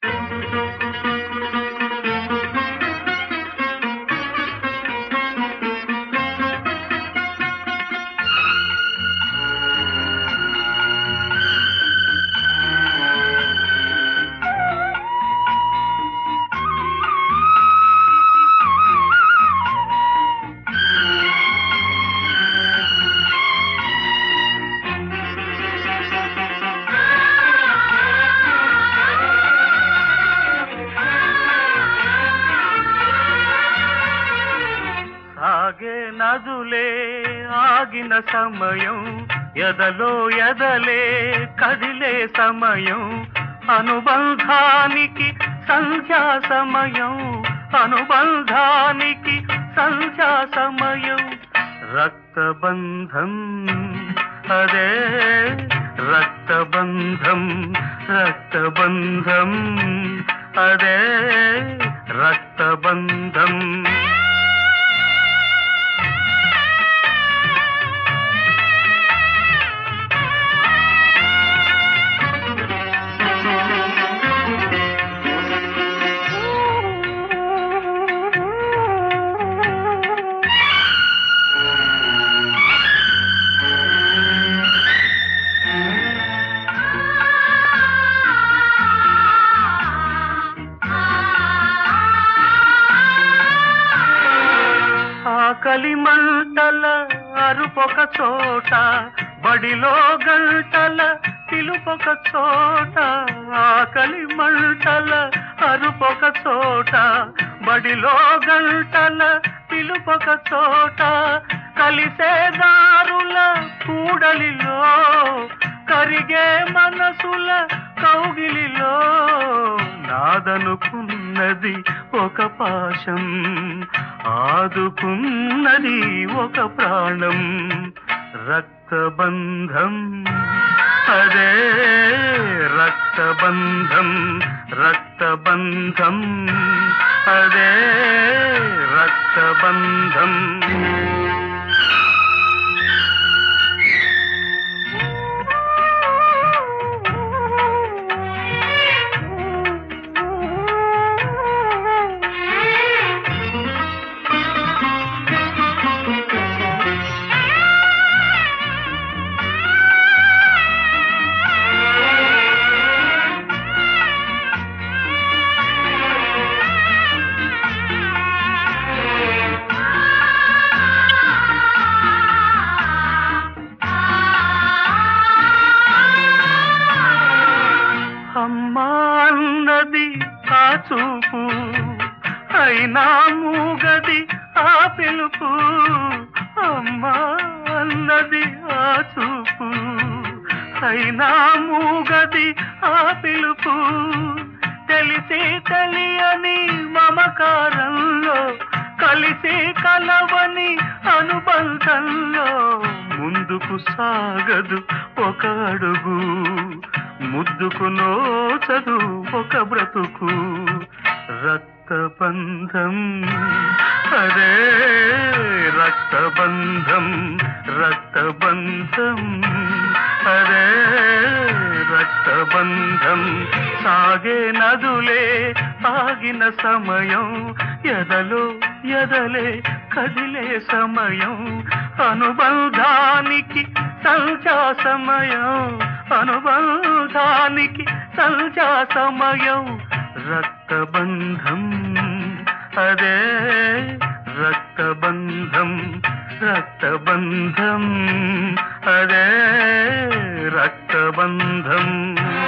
సాగే నదులే ఆగిన సమయం ఎదలో ఎదలే కదిలే సమయం అనుబంధానికి సంధ్యా సమయం అనుబంధానికి సంధ్యా సమయం రక్తబంధం అదే రక్తబంధం రక్తబంధం అదే రక్తబంధం ఆకలి మంటల అరుపొక చోట బడిలో గంటల పిలుపొక చోట ఆకలి మంటల అరుపొక చోట బడిలో గంటల పిలుపొక చోట కలిసే దారుల కూడలిలో కరిగే మనసుల కౌగిలిలో నాదనుకున్నది ఒక పాశం ఆదుకున్నది ఒక ప్రాణం రక్తబంధం అదే రక్తబంధం రక్తబంధం అదే రక్తబంధం అమ్మా అన్నది ఆ చూపు అయినా మూగది ఆ పిలుపు అమ్మా అన్నది ఆ చూపు అయినా మూగది ఆ పిలుపు తెలిసి తెలియని మమకారంలో కలిసి కలవని అనుబంధంలో ముందుకు సాగదు ఒక అడుగు ముద్దుకు నోచదు ఒక బ్రతుకు రక్తబంధం అరే రక్తబంధం రక్తబంధం అరే రక్తబంధం సాగే నదులే ఆగిన సమయం ఎదలో ఎదలే కదిలే సమయం అనుబంధానికి సంచా సమయం అనుబంధానికి సంచా సమయం రక్తబంధం అదే రక్తబంధం రక్తబంధం అదే రక్తబంధం